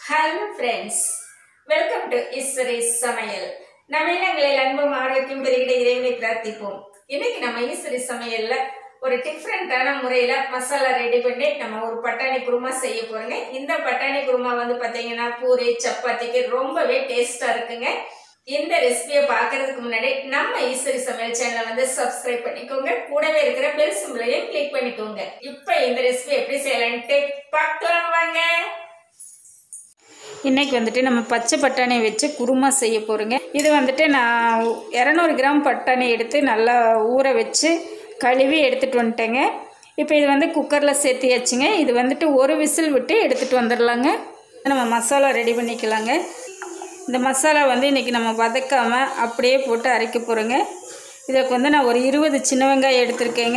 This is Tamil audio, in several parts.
hello friends welcome to Eswari சமையல் நம்ம இல்லங்களில் அன்பும் ஆரோக்கியம் பெருகிட இறைவனை பிரார்த்திப்போம் இன்னைக்கு நம்ம ஈஸ்வரி சமையல்ல ஒரு டிஃப்ரெண்டான முறையில மசாலா ரெடி பண்ணி நம்ம ஒரு பட்டாணி குருமா செய்ய போறோங்க இந்த பட்டாணி குருமா வந்து பாத்தீங்கன்னா பூரி சப்பாத்திக்கு ரொம்பவே டேஸ்டா இருக்குங்க இந்த ரெசிபியை பார்க்கறதுக்கு முன்னாடி நம்ம ஈஸ்வரி சமையல் சேனலை வந்து சப்ஸ்கிரைப் பண்ணிக்கோங்க கூடவே இருக்கிற பெல் சிம்பிளையும் கிளிக் பண்ணிக்கோங்க இப்போ இந்த ரெசிபி எப்படி செய்யலான்ட்டு பார்க்கலாம் வாங்க இன்றைக்கி வந்துட்டு நம்ம பச்சை பட்டாணி வச்சு குருமா செய்ய போகிறோங்க இது வந்துட்டு நான் இரநூறு கிராம் பட்டாணி எடுத்து நல்லா ஊற வச்சு கழுவி எடுத்துகிட்டு வந்துட்டேங்க இப்போ இது வந்து குக்கரில் சேர்த்தியாச்சுங்க இது வந்துட்டு ஒரு விசில் விட்டு எடுத்துகிட்டு வந்துடலாங்க நம்ம மசாலா ரெடி பண்ணிக்கலாங்க இந்த மசாலா வந்து இன்றைக்கி நம்ம வதக்காமல் அப்படியே போட்டு அரைக்க போகிறோங்க இதுக்கு வந்து நான் ஒரு இருபது சின்ன வெங்காயம் எடுத்திருக்கேங்க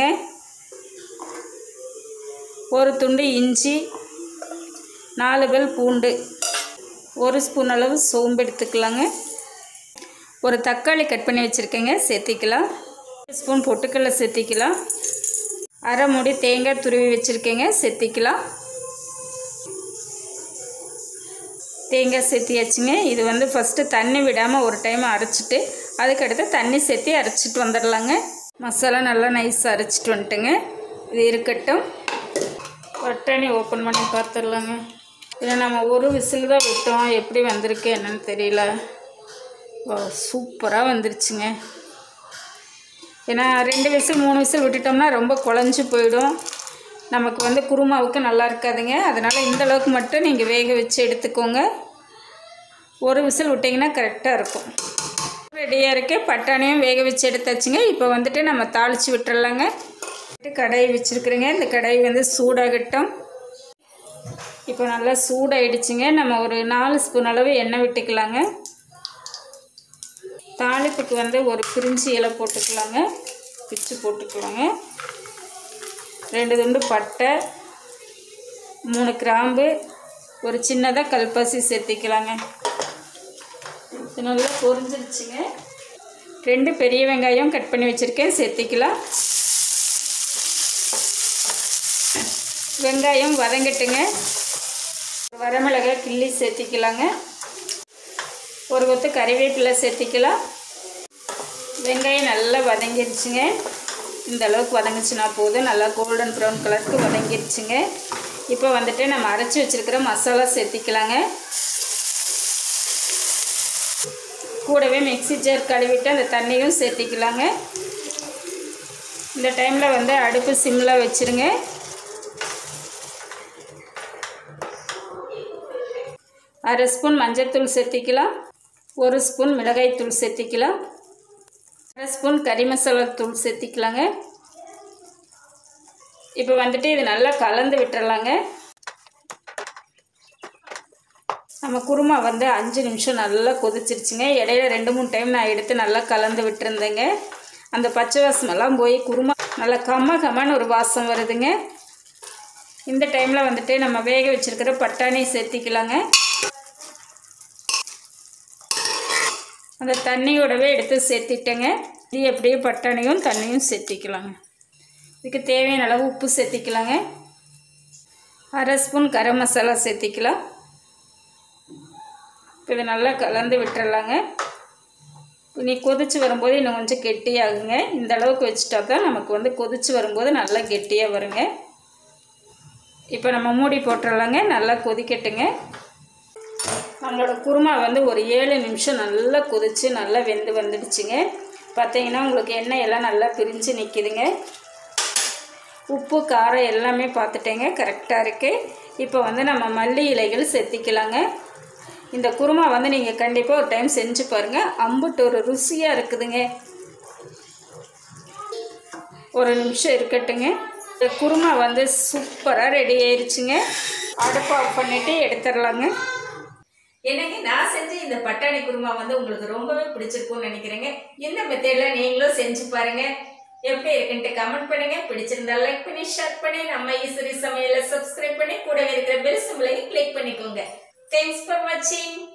ஒரு துண்டு இஞ்சி நாலு பல் பூண்டு ஒரு ஸ்பூன் அளவு சோம்பு எடுத்துக்கலாங்க ஒரு தக்காளி கட் பண்ணி வச்சுருக்கேங்க சேர்த்திக்கலாம் ஒரு ஸ்பூன் பொட்டுக்கடலை சேர்த்திக்கலாம் அரை மூடி தேங்காய் துருவி வச்சுருக்கேங்க சேர்த்திக்கலாம் தேங்காய் சேர்த்தியாச்சுங்க இது வந்து ஃபஸ்ட்டு தண்ணி விடாமல் ஒரு டைம் அரைச்சிட்டு அதுக்கடுத்து தண்ணி சேர்த்தி அரைச்சிட்டு வந்துடலாங்க மசாலா நல்லா நைஸாக அரைச்சிட்டு வந்துட்டுங்க இது இருக்கட்டும் பட்டாணி ஓப்பன் பண்ணி பார்த்துடலாங்க இதை நம்ம ஒரு விசில் தான் விட்டோம் எப்படி வந்திருக்கு என்னன்னு தெரியல வா சூப்பராக வந்துருச்சுங்க ஏன்னா ரெண்டு விசில் மூணு விசில் விட்டுட்டோம்னா ரொம்ப குழஞ்சி போயிடும் நமக்கு வந்து குருமாவுக்கு நல்லா இருக்காதுங்க அதனால் இந்த அளவுக்கு மட்டும் நீங்கள் வேக வச்சு எடுத்துக்கோங்க ஒரு விசில் விட்டிங்கன்னா கரெக்டாக இருக்கும் ரெடியாக இருக்கு பட்டாணியும் வேக வச்சு எடுத்தாச்சுங்க இப்போ வந்துட்டு நம்ம தாளித்து விட்டுறலாங்க கடாய் வச்சுருக்குறேங்க இந்த கடாய் வந்து சூடாகட்டும் இப்போ நல்லா சூடாயிடுச்சுங்க நம்ம ஒரு நாலு ஸ்பூன் அளவு எண்ணெய் விட்டுக்கலாங்க தாளிப்புக்கு வந்து ஒரு பிரிஞ்சி இலை போட்டுக்கலாங்க பிச்சு போட்டுக்கலாங்க ரெண்டு துண்டு பட்டை மூணு கிராம்பு ஒரு சின்னதாக கல்பாசி சேர்த்திக்கலாங்க இது நல்லா பொரிஞ்சிருச்சுங்க ரெண்டு பெரிய வெங்காயம் கட் பண்ணி வச்சுருக்கேன் சேர்த்திக்கலாம் வெங்காயம் வதங்கட்டுங்க வரமிளகாய் கிள்ளி சேர்த்திக்கலாங்க ஒரு கொத்து கறிவேப்பிலை சேர்த்திக்கலாம் வெங்காயம் நல்லா வதங்கிருச்சுங்க இந்த அளவுக்கு வதங்கிச்சுன்னா போதும் நல்லா கோல்டன் ப்ரௌன் கலருக்கு வதங்கிருச்சுங்க இப்போ வந்துட்டு நம்ம அரைச்சி வச்சுருக்கிற மசாலா சேர்த்திக்கலாங்க கூடவே மிக்ஸி ஜார் கழுவிட்டு அந்த தண்ணியும் சேர்த்திக்கலாங்க இந்த டைமில் வந்து அடுப்பு சிம்மில் வச்சுருங்க அரை ஸ்பூன் மஞ்சள்தூள் சேர்த்திக்கலாம் ஒரு ஸ்பூன் மிளகாய்த்தூள் சேர்த்திக்கலாம் அரை ஸ்பூன் கறி மசாலா தூள் சேர்த்திக்கலாங்க இப்போ வந்துட்டு இது நல்லா கலந்து விட்டுறலாங்க நம்ம குருமா வந்து அஞ்சு நிமிஷம் நல்லா கொதிச்சிருச்சுங்க இடையில ரெண்டு மூணு டைம் நான் எடுத்து நல்லா கலந்து விட்டுருந்தேங்க அந்த பச்சை வாசமெல்லாம் போய் குருமா நல்லா கம்ம கம்மன்னு ஒரு வாசம் வருதுங்க இந்த டைமில் வந்துட்டு நம்ம வேக வச்சுருக்கிற பட்டாணி சேர்த்திக்கலாங்க அந்த தண்ணியோடவே எடுத்து சேர்த்திட்டேங்க இது எப்படியே பட்டாணியும் தண்ணியும் சேர்த்திக்கலாங்க இதுக்கு தேவையான அளவு உப்பு சேர்த்திக்கலாங்க அரை ஸ்பூன் கரம் மசாலா சேர்த்திக்கலாம் இப்போ இதை நல்லா கலந்து விட்டுறலாங்க நீ கொதித்து வரும்போது இன்னும் கொஞ்சம் கெட்டியாகுங்க இந்த அளவுக்கு வச்சுட்டா தான் நமக்கு வந்து கொதித்து வரும்போது நல்லா கெட்டியாக வருங்க இப்போ நம்ம மூடி போட்டுடலாங்க நல்லா கொதிக்கட்டுங்க நம்மளோட குருமா வந்து ஒரு ஏழு நிமிஷம் நல்லா கொதித்து நல்லா வெந்து வந்துடுச்சுங்க பார்த்தீங்கன்னா உங்களுக்கு எண்ணெய் எல்லாம் நல்லா பிரிஞ்சு நிற்கிதுங்க உப்பு காரம் எல்லாமே பார்த்துட்டேங்க கரெக்டாக இருக்குது இப்போ வந்து நம்ம மல்லி இலைகள் சேர்த்திக்கலாங்க இந்த குருமா வந்து நீங்கள் கண்டிப்பாக ஒரு டைம் செஞ்சு பாருங்கள் அம்புட்டு ஒரு ருசியாக இருக்குதுங்க ஒரு நிமிஷம் இருக்கட்டுங்க இந்த குருமா வந்து சூப்பராக ரெடி ஆயிடுச்சுங்க அடுப்பு ஆஃப் பண்ணிவிட்டு எடுத்துடலாங்க எனக்கு நான் செஞ்ச இந்த பட்டாணி குருமா வந்து உங்களுக்கு ரொம்பவே பிடிச்சிருக்கும்னு நினைக்கிறேங்க இந்த மெத்தேட்ல நீங்களும் செஞ்சு பாருங்க எப்படி இருக்குன்ட்டு கமெண்ட் பண்ணுங்க பிடிச்சிருந்தா லைக் பண்ணி ஷேர் பண்ணி நம்ம ஈஸ்வரி சமையலை சப்ஸ்கிரைப் பண்ணி கூடவே இருக்கிற பெல் சிம்பிளையும் கிளிக் பண்ணிக்கோங்க தேங்க்ஸ் ஃபார் வாட்சிங்